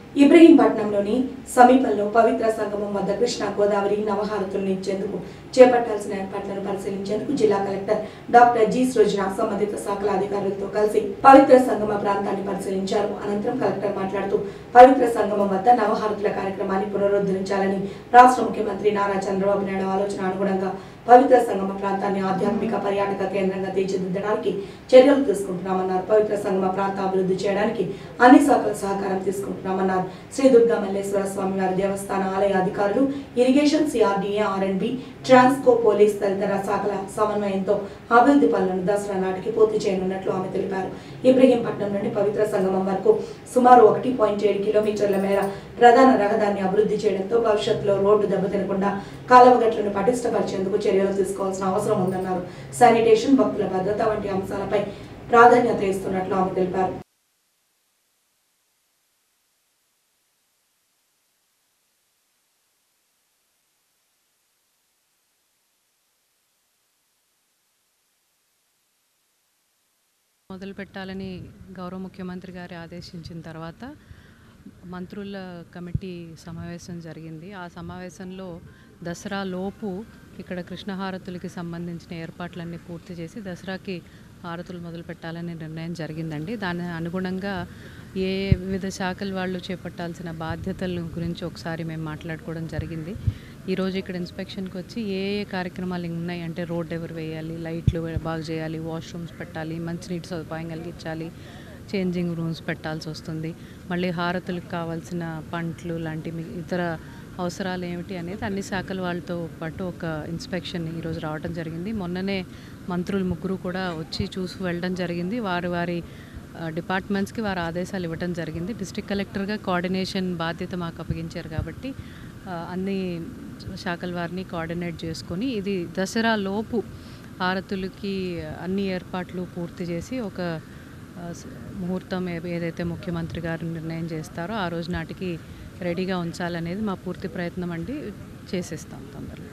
ఇబ్రహీంపట్నంలోని సమీపంలో పవిత్ర సంగమం వద్ద కృష్ణా గోదావరి నవహారతులను ఇచ్చేందుకు చేపట్టాల్సిన ఏర్పాట్లను పరిశీలించేందుకు జిల్లా కలెక్టర్ డాక్టర్ జి సృజన సంబంధిత శాఖల అధికారులతో కలిసి పవిత్ర సంగమ ప్రాంతాన్ని పరిశీలించారు అనంతరం కలెక్టర్ మాట్లాడుతూ పవిత్ర సంగమం వద్ద నవహారతుల కార్యక్రమాన్ని పునరుద్ధరించాలని రాష్ట్ర ముఖ్యమంత్రి నారా చంద్రబాబు నాయుడు ఆలోచన అనుగుణంగా పవిత్ర సంగమ ప్రాంతాన్ని ఆధ్యాత్మిక పర్యాటక కేంద్రంగా తీర్చిదిద్దడానికి చర్యలు తీసుకుంటున్నామన్నారు పవిత్ర సంగమ ప్రాంత అభివృద్ధి చేయడానికి అన్ని శాఖల సహకారం తీసుకుంటున్నామన్నారు శ్రీ దుర్గా మల్లేశ్వర స్వామి వారి దేవస్థాన ఆలయ అధికారులు ఇరిగేషన్ సిఆర్డీఏ ఆర్ఎండ్బి ట్రాన్స్కో పోలీస్ తదితర శాఖల సమన్వయంతో అభివృద్ధి పనులను దసరా నాటికి పూర్తి చేయనున్నట్లు ఆమె తెలిపారు ఇబ్రహీంపట్నం నుండి పవిత్ర సంగమం వరకు సుమారు ఒకటి పాయింట్ ఏడు కిలోమీటర్ల మేర ప్రధాన రహదారిని అభివృద్ధి చేయడంతో భవిష్యత్తులో రోడ్డు దెబ్బతినకుండా కాలవగట్లను పటిష్టపరిచేందుకు చర్యలు తీసుకోవాల్సిన అవసరం ఉందన్నారు శానిటేషన్ భక్తుల భద్రత వంటి అంశాలపై ప్రాధాన్యత ఇస్తున్నట్లు ఆమె తెలిపారు మొదలు పెట్టాలని గౌరవ ముఖ్యమంత్రి గారి ఆదేశించిన తర్వాత మంత్రుల కమిటీ సమావేశం జరిగింది ఆ సమావేశంలో దసరా లోపు ఇక్కడ కృష్ణహారతులకి సంబంధించిన ఏర్పాట్లన్నీ పూర్తి చేసి దసరాకి హారతులు మొదలు పెట్టాలని నిర్ణయం జరిగిందండి దాని అనుగుణంగా ఏ వివిధ శాఖల వాళ్ళు చేపట్టాల్సిన బాధ్యతల గురించి ఒకసారి మేము మాట్లాడుకోవడం జరిగింది ఈరోజు ఇక్కడ ఇన్స్పెక్షన్కి వచ్చి ఏ ఏ కార్యక్రమాలు ఉన్నాయి అంటే రోడ్ ఎవరు వేయాలి లైట్లు బాగు చేయాలి వాష్రూమ్స్ పెట్టాలి మంచినీటి సదుపాయం కలిగించాలి చేంజింగ్ రూమ్స్ పెట్టాల్సి వస్తుంది మళ్ళీ హారతులకు కావాల్సిన పంట్లు లాంటి మీ- ఇతర అవసరాలు ఏమిటి అనేది అన్ని శాఖల వాళ్ళతో పాటు ఒక ఇన్స్పెక్షన్ ఈరోజు రావడం జరిగింది మొన్ననే మంత్రులు ముగ్గురు కూడా వచ్చి చూసి వెళ్ళడం జరిగింది వారి వారి ఆ, డిపార్ట్మెంట్స్కి వారి ఆదేశాలు ఇవ్వడం జరిగింది డిస్ట్రిక్ట్ కలెక్టర్గా కోఆర్డినేషన్ బాధ్యత మాకు అప్పగించారు కాబట్టి ఆ, అన్ని శాఖల వారిని కోఆర్డినేట్ చేసుకొని ఇది దసరా లోపు హారతులకి అన్ని ఏర్పాట్లు పూర్తి చేసి ఒక ఆ, స- ముహూర్తం ఏ- ఏదైతే ముఖ్యమంత్రి గారు నిర్ణయం చేస్తారో ఆ రోజు నాటికి రెడీగా ఉంచాలనేది మా పూర్తి ప్రయత్నం అండి చేసేస్తాం తొందరలో